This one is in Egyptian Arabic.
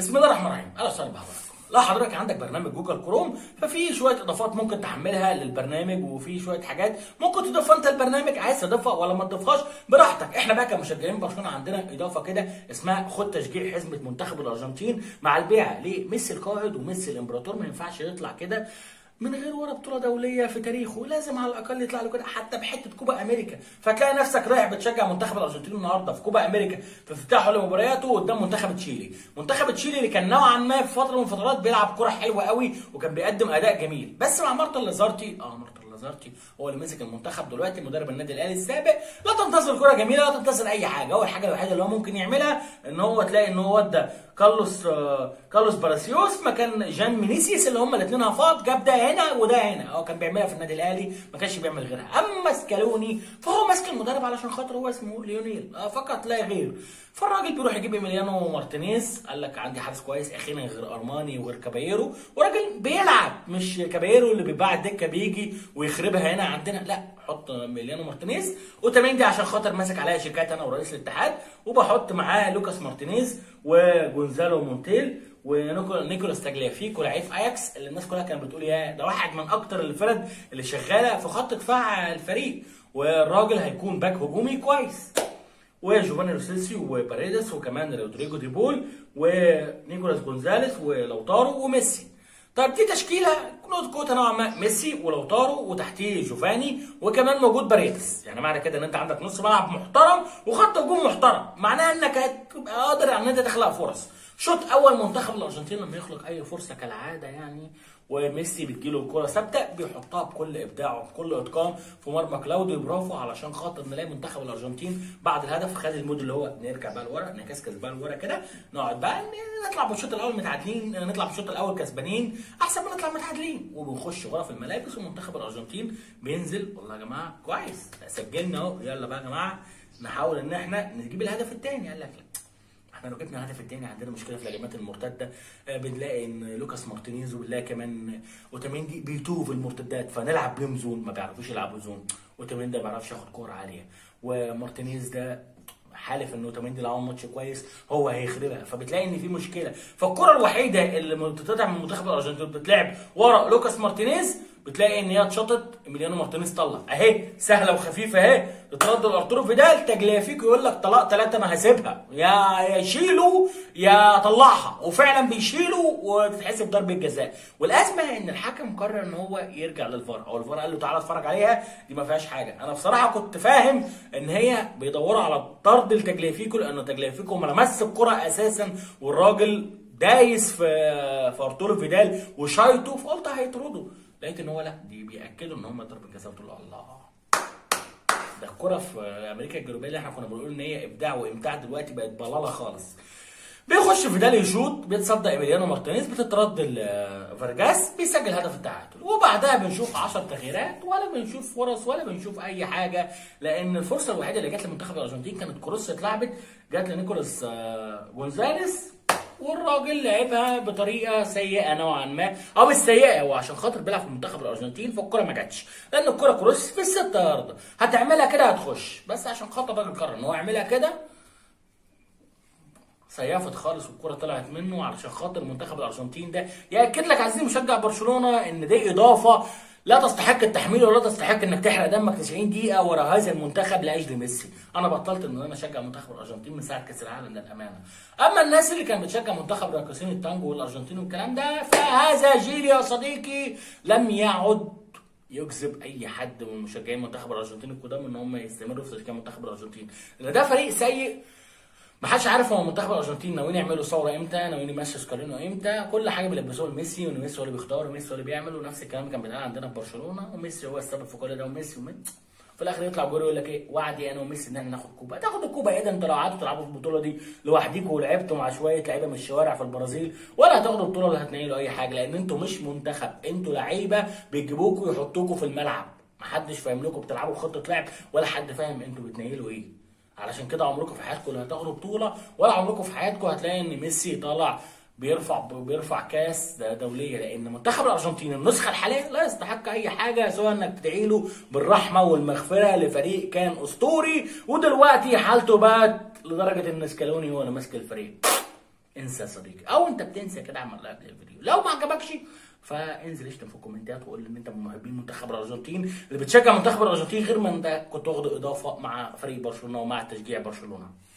بسم الله الرحمن الرحيم اهلا وسهلا بحضراتكم لا حضرتك عندك برنامج جوجل كروم ففي شويه اضافات ممكن تحملها للبرنامج وفي شويه حاجات ممكن تضيفها انت البرنامج عايز تضيفها ولا ما تضيفهاش براحتك احنا بقى كمشجعين برشلونه عندنا اضافه كده اسمها خد تشجيع حزمه منتخب الارجنتين مع البيعه ليه ميسي القائد وميسي الامبراطور ما ينفعش يطلع كده من غير ولا بطوله دوليه في تاريخه لازم على الاقل يطلع له كده حتى بحته كوبا امريكا فتلاقي نفسك رايح بتشجع منتخب الارجنتين النهارده في كوبا امريكا في افتتاحه لمبارياته قدام منتخب تشيلي منتخب تشيلي اللي كان نوعا ما في فتره من الفترات بيلعب كره حلوه قوي وكان بيقدم اداء جميل بس مع مارتن لازارتي اه مارتن لازارتي هو اللي مسك المنتخب دلوقتي مدرب النادي الاهلي السابق لا تنتظر كره جميله لا تنتظر اي حاجه هو الحاجه الوحيده اللي هو ممكن يعملها ان هو تلاقي ان هو ودى كارلوس آه كارلوس باراسيوس مكان جان مينيسيس اللي هم الاثنين هفاض جاب ده هنا وده هنا هو كان بيعملها في النادي الاهلي ما كانش بيعمل غيرها اما سكالوني فهو ماسك المدرب علشان خاطر هو اسمه ليونيل آه فقط لا غير فالراجل بيروح يجيب ايميليانو مارتينيز قال لك عندي حارس كويس اخينا غير ارماني وغير كابايرو وراجل بيلعب مش كابايرو اللي بيباع الدكه بيجي ويخربها هنا عندنا لا حط ايميليانو مارتينيز وتمندي عشان خاطر ماسك عليها شيكات انا ورئيس الاتحاد وبحط معاه لوكاس مارتينيز وجونزالو مونتيل ونيكولاس تاجليافيكو لعيب اياكس اللي الناس كلها كانت بتقول يا ده واحد من اكتر الفرد اللي شغاله في خط دفاع الفريق والراجل هيكون باك هجومي كويس وجوفاني روسيسي وباريدس وكمان رودريجو دي بول ونيكولاس جونزاليس ولوتارو وميسي طيب دي تشكيله نقطة قوتها نوعا ما ميسي ولوتارو وتحتيه جوفاني وكمان موجود باريدس يعني معنى كده ان انت عندك نص ملعب محترم وخط هجوم محترم معناها انك هتبقى قادر ان انت تخلق فرص شوط اول منتخب الارجنتين لما يخلق اي فرصه كالعاده يعني وميسي بتجيله الكره ثابته بيحطها بكل ابداع وبكل اتقان في مرمى كلاوديو برافو علشان خاطر نلاقي منتخب الارجنتين بعد الهدف خد المود اللي هو نرجع بقى لورا نكسكس بقى لورا كده نقعد بقى نطلع بالشوط الاول متعادلين نطلع بالشوط الاول كسبانين احسن ما نطلع متعادلين وبنخش غرف الملابس ومنتخب الارجنتين بينزل والله يا جماعه كويس سجلنا اهو يلا بقى يا جماعه نحاول ان احنا نجيب الهدف الثاني قال لك لا احنا لو جبنا الهدف الثاني عندنا مشكله في الهجمات المرتده آه بنلاقي ان لوكاس مارتينيز وبنلاقي كمان اوتاميندي بيتوه في المرتدات فنلعب بيهم زون ما بيعرفوش يلعبوا زون اوتاميندي ما بيعرفش ياخد كوره عاليه ومارتينيز ده حالف ان اوتاميندي لو عمل ماتش كويس هو هيخربها فبتلاقي ان في مشكله فالكره الوحيده اللي بتتقطع من منتخب الارجنتين بتتلعب ورا لوكاس مارتينيز بتلاقي ان هي اتشطت ايميليانو مارتينيز طلع اهي سهله وخفيفه اهي اترد لارتورو فيدال تجليافيكو يقول لك طلاق ثلاثه ما هسيبها يا يشيلوا يا طلعها وفعلا بيشيلوا وتتحسب ضربه جزاء والازمه ان الحكم قرر ان هو يرجع للفار او الفار قال له تعالى اتفرج عليها دي ما فيهاش حاجه انا بصراحه كنت فاهم ان هي بيدوروا على طرد لتجليافيكو لانه تجليافيكو ما لمس الكره اساسا والراجل دايس في في ارتورو فيدال وشايطه فقلت هيطرده لقيت ان هو لا دي بياكدوا ان هم ضربه جزاء قلت له الله ده الكره في امريكا الجنوبيه اللي احنا كنا بنقول ان هي ابداع وامتاع دلوقتي بقت بلاله خالص بيخش فيدال يشوط بيتصدى ايميليانو مارتينيز بتترد فارجاس بيسجل هدف التعادل وبعدها بنشوف 10 تغييرات ولا بنشوف فرص ولا بنشوف اي حاجه لان الفرصه الوحيده اللي جت لمنتخب الارجنتين كانت كروس اتلعبت جت لنيكولاس جونزاليس والراجل لعبها بطريقه سيئه نوعا ما او مش سيئه هو عشان خاطر بيلعب في منتخب الارجنتين فالكره ما جاتش لان الكره كروس في الست يارده هتعملها كده هتخش بس عشان خاطر الراجل قرر ان هو يعملها كده سيافت خالص والكره طلعت منه علشان خاطر منتخب الارجنتين ده ياكد لك عزيزي مشجع برشلونه ان دي اضافه لا تستحق التحميل ولا تستحق انك تحرق دمك 90 دقيقه ورا هذا المنتخب لاجل ميسي انا بطلت ان انا اشجع منتخب الارجنتين من ساعه كاس العالم للامانه اما الناس اللي كانت بتشجع منتخب راكسين التانجو والارجنتين والكلام ده فهذا جيل يا صديقي لم يعد يجذب اي حد من مشجعين منتخب الارجنتين القدام ان هم يستمروا في تشجيع منتخب الارجنتين لان ده فريق سيء ما حدش عارف هو منتخب الارجنتين ناويين يعملوا ثوره امتى ناويين يمشوا سكالينو امتى كل حاجه بيلبسوها لميسي وان ميسي هو اللي بيختار وميسي هو اللي بيعمل ونفس الكلام كان بيتقال عندنا في برشلونه وميسي هو السبب في كل ده وميسي وميسي في الاخر يطلع جول يقول لك ايه وعدي انا وميسي ان احنا ناخد كوبا تاخد الكوبا ايه ده انت لو قعدتوا تلعبوا في البطوله دي لوحديكوا ولعبتوا مع شويه لعيبه من الشوارع في البرازيل ولا هتاخدوا البطوله ولا هتنيلوا اي حاجه لان انتوا مش منتخب انتوا لعيبه بيجيبوكوا يحطوكوا في الملعب محدش فاهم لكم بتلعبوا خطه لعب ولا حد فاهم انتوا بتنيلوا ايه علشان كده عمركم في حياتكم لا هتاخدوا بطوله ولا عمركم في حياتكم هتلاقي ان ميسي طالع بيرفع بيرفع كاس دوليه لان منتخب الارجنتين النسخه الحاليه لا يستحق اي حاجه سواء انك تدعي له بالرحمه والمغفره لفريق كان اسطوري ودلوقتي حالته بقت لدرجه ان سكالوني هو اللي ماسك الفريق انسى يا صديقي او انت بتنسى كده اعمل لايك للفيديو لو ما عجبكش فانزل اشتم في الكومنتات وقول ان انت من محبين منتخب الارجنتين اللي بتشجع منتخب الارجنتين غير ما انت كنت واخد اضافه مع فريق برشلونه ومع تشجيع برشلونه